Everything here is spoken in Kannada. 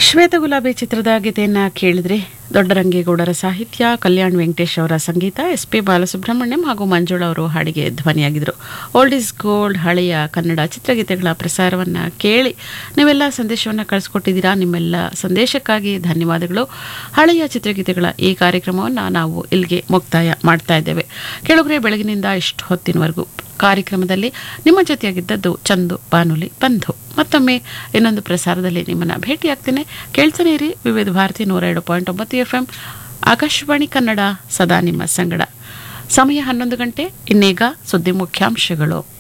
ಶ್ವೇತ ಗುಲಾಬಿ ಚಿತ್ರದ ಗೀತೆಯನ್ನ ಕೇಳಿದ್ರೆ ದೊಡ್ಡರಂಗೇಗೌಡರ ಸಾಹಿತ್ಯ ಕಲ್ಯಾಣ್ ವೆಂಕಟೇಶ್ ಅವರ ಸಂಗೀತ ಎಸ್ ಪಿ ಬಾಲಸುಬ್ರಹ್ಮಣ್ಯಂ ಹಾಗೂ ಮಂಜುಳಾ ಅವರು ಹಾಡಿಗೆ ಧ್ವನಿಯಾಗಿದ್ದರು ಓಲ್ಡ್ ಇಸ್ ಗೋಲ್ಡ್ ಹಳೆಯ ಕನ್ನಡ ಚಿತ್ರಗೀತೆಗಳ ಪ್ರಸಾರವನ್ನ ಕೇಳಿ ನೀವೆಲ್ಲ ಸಂದೇಶವನ್ನು ಕಳಿಸ್ಕೊಟ್ಟಿದ್ದೀರಾ ನಿಮ್ಮೆಲ್ಲ ಸಂದೇಶಕ್ಕಾಗಿ ಧನ್ಯವಾದಗಳು ಹಳೆಯ ಚಿತ್ರಗೀತೆಗಳ ಈ ಕಾರ್ಯಕ್ರಮವನ್ನು ನಾವು ಇಲ್ಲಿಗೆ ಮುಕ್ತಾಯ ಮಾಡ್ತಾ ಇದ್ದೇವೆ ಕೆಳಗರೆ ಬೆಳಗಿನಿಂದ ಇಷ್ಟು ಹೊತ್ತಿನವರೆಗೂ ಕಾರ್ಯಕ್ರಮದಲ್ಲಿ ನಿಮ್ಮ ಜೊತೆಯಾಗಿದ್ದದ್ದು ಚಂದು ಬಾನುಲಿ ಬಂಧು ಮತ್ತೊಮ್ಮೆ ಇನ್ನೊಂದು ಪ್ರಸಾರದಲ್ಲಿ ನಿಮ್ಮನ್ನು ಭೇಟಿಯಾಗ್ತೇನೆ ಕೇಳ್ತಾನೆ ಇರಿ ವಿವಿಧ ಭಾರತಿ ನೂರ ಎರಡು ಪಾಯಿಂಟ್ ಒಂಬತ್ತು ಎಫ್ ಎಂ ಆಕಾಶವಾಣಿ ಕನ್ನಡ ಸದಾ ನಿಮ್ಮ ಸಂಗಡ ಸಮಯ ಹನ್ನೊಂದು ಗಂಟೆ ಇನ್ನೀಗ ಸುದ್ದಿ ಮುಖ್ಯಾಂಶಗಳು